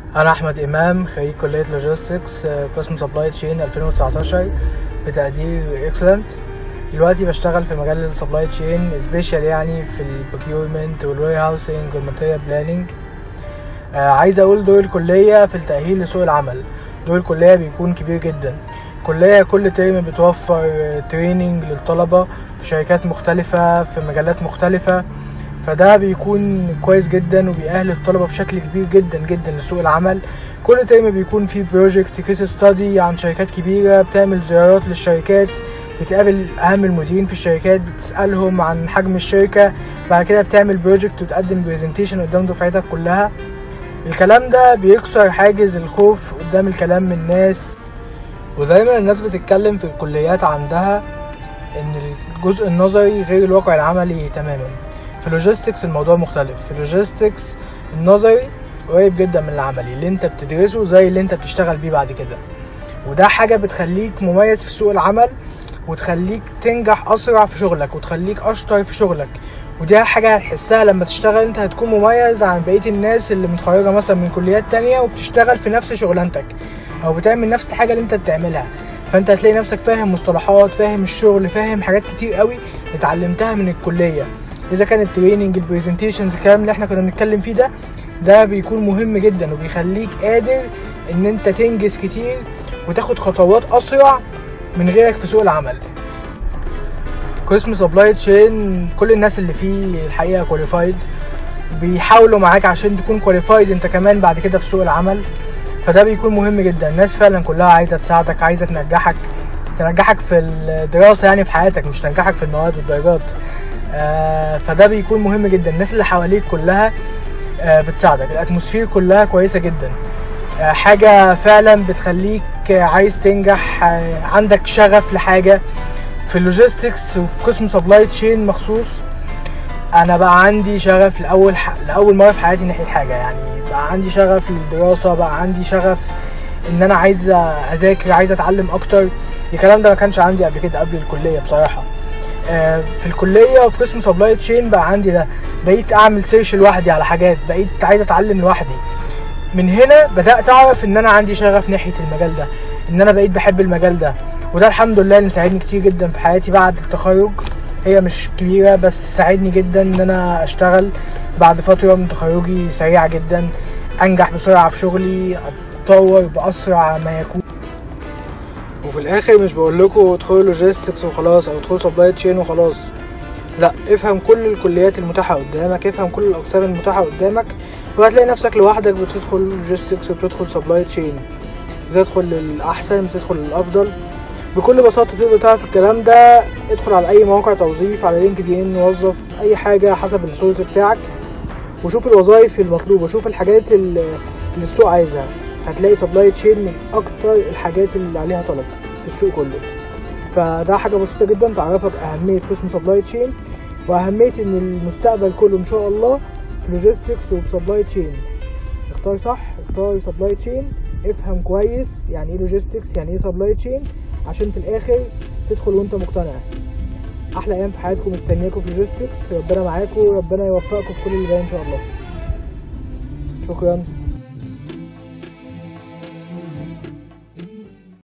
انا احمد امام خريج كليه لوجيستكس قسم سبلاي تشين 2019 بتقدير اكسلنت دلوقتي بشتغل في مجال السبلاي تشين سبيشال يعني في البروكيورمنت والوير هاوسنج والماتيريال بلاننج عايز اقول دور الكليه في التاهيل لسوق العمل دور الكليه بيكون كبير جدا الكليه كل ترم بتوفر تريننج للطلبه في شركات مختلفه في مجالات مختلفه فده بيكون كويس جدا وبيأهل الطلبه بشكل كبير جدا جدا لسوق العمل كل ترم بيكون فيه بروجكت كيس ستادي عن شركات كبيره بتعمل زيارات للشركات بتقابل اهم المديرين في الشركات بتسالهم عن حجم الشركه بعد كده بتعمل بروجكت وتقدم برزنتيشن قدام دفعتك كلها الكلام ده بيكسر حاجز الخوف قدام الكلام من الناس ودايما الناس بتتكلم في الكليات عندها ان الجزء النظري غير الواقع العملي تماما في لوجيستكس الموضوع مختلف في لوجيستكس النظري قريب جدا من العملي اللي انت بتدرسه زي اللي انت بتشتغل بيه بعد كده وده حاجة بتخليك مميز في سوق العمل وتخليك تنجح اسرع في شغلك وتخليك اشطر في شغلك ودي حاجة هتحسها لما تشتغل انت هتكون مميز عن بقية الناس اللي متخرجة مثلا من كليات تانية وبتشتغل في نفس شغلانتك او بتعمل نفس الحاجة اللي انت بتعملها فانت هتلاقي نفسك فاهم مصطلحات فاهم الشغل فاهم حاجات كتير قوي اتعلمتها من الكلية اذا كان التريننج البرزنتيشنز الكلام اللي احنا كنا بنتكلم فيه ده ده بيكون مهم جدا وبيخليك قادر ان انت تنجز كتير وتاخد خطوات اسرع من غيرك في سوق العمل قسم سبلاي تشين كل الناس اللي فيه الحقيقه كواليفايد بيحاولوا معاك عشان تكون كواليفايد انت كمان بعد كده في سوق العمل فده بيكون مهم جدا الناس فعلا كلها عايزه تساعدك عايزه تنجحك تنجحك في الدراسه يعني في حياتك مش تنجحك في المواد والدرجات آه فده بيكون مهم جدا الناس اللي حواليك كلها آه بتساعدك الاتموسفير كلها كويسه جدا آه حاجه فعلا بتخليك عايز تنجح عندك شغف لحاجه في اللوجيستكس وفي قسم سبلاي تشين مخصوص انا بقى عندي شغف لاول ح... لاول مره في حياتي ناحيه حاجه يعني بقى عندي شغف للدراسه بقى عندي شغف ان انا عايز اذاكر عايز اتعلم اكتر الكلام ده ما كانش عندي قبل كده قبل الكليه بصراحه في الكليه وفي قسم سبلاي تشين بقى عندي ده بقيت اعمل سيرش لوحدي على حاجات بقيت عايز اتعلم لوحدي من هنا بدات اعرف ان انا عندي شغف ناحيه المجال ده ان انا بقيت بحب المجال ده وده الحمد لله اللي ساعدني كتير جدا في حياتي بعد التخرج هي مش كبيرة بس ساعدني جدا ان انا اشتغل بعد فترة من تخرجي سريعة جدا انجح بسرعة في شغلي اتطور باسرع ما يكون وفي الاخر مش بقول لكم ادخلوا لوجيستكس وخلاص او ادخلوا سبلاي تشين وخلاص لا افهم كل الكليات المتاحة قدامك افهم كل الاقسام المتاحة قدامك وهتلاقي نفسك لوحدك بتدخل لوجيستكس وبتدخل سبلاي تشين بتدخل للاحسن بتدخل للافضل بكل بساطه تقدر تعرف الكلام ده ادخل على اي موقع توظيف على لينكد ان وظف اي حاجه حسب السورس بتاعك وشوف الوظائف المطلوبه شوف الحاجات اللي السوق عايزها هتلاقي سبلاي تشين من اكتر الحاجات اللي عليها طلب في السوق كله فده حاجه بسيطه جدا تعرفك اهميه قسم سبلاي تشين واهميه ان المستقبل كله ان شاء الله في لوجيستكس وسبلاي تشين اختار صح اختار سبلاي تشين افهم كويس يعني ايه لوجيستكس يعني ايه سبلاي تشين عشان في الاخر تدخل وانت مقتنع احلى ايام في حياتكم مستنياكم في لوجيستكس ربنا معاكم ربنا يوفقكم في كل اللي جاي ان شاء الله شكرا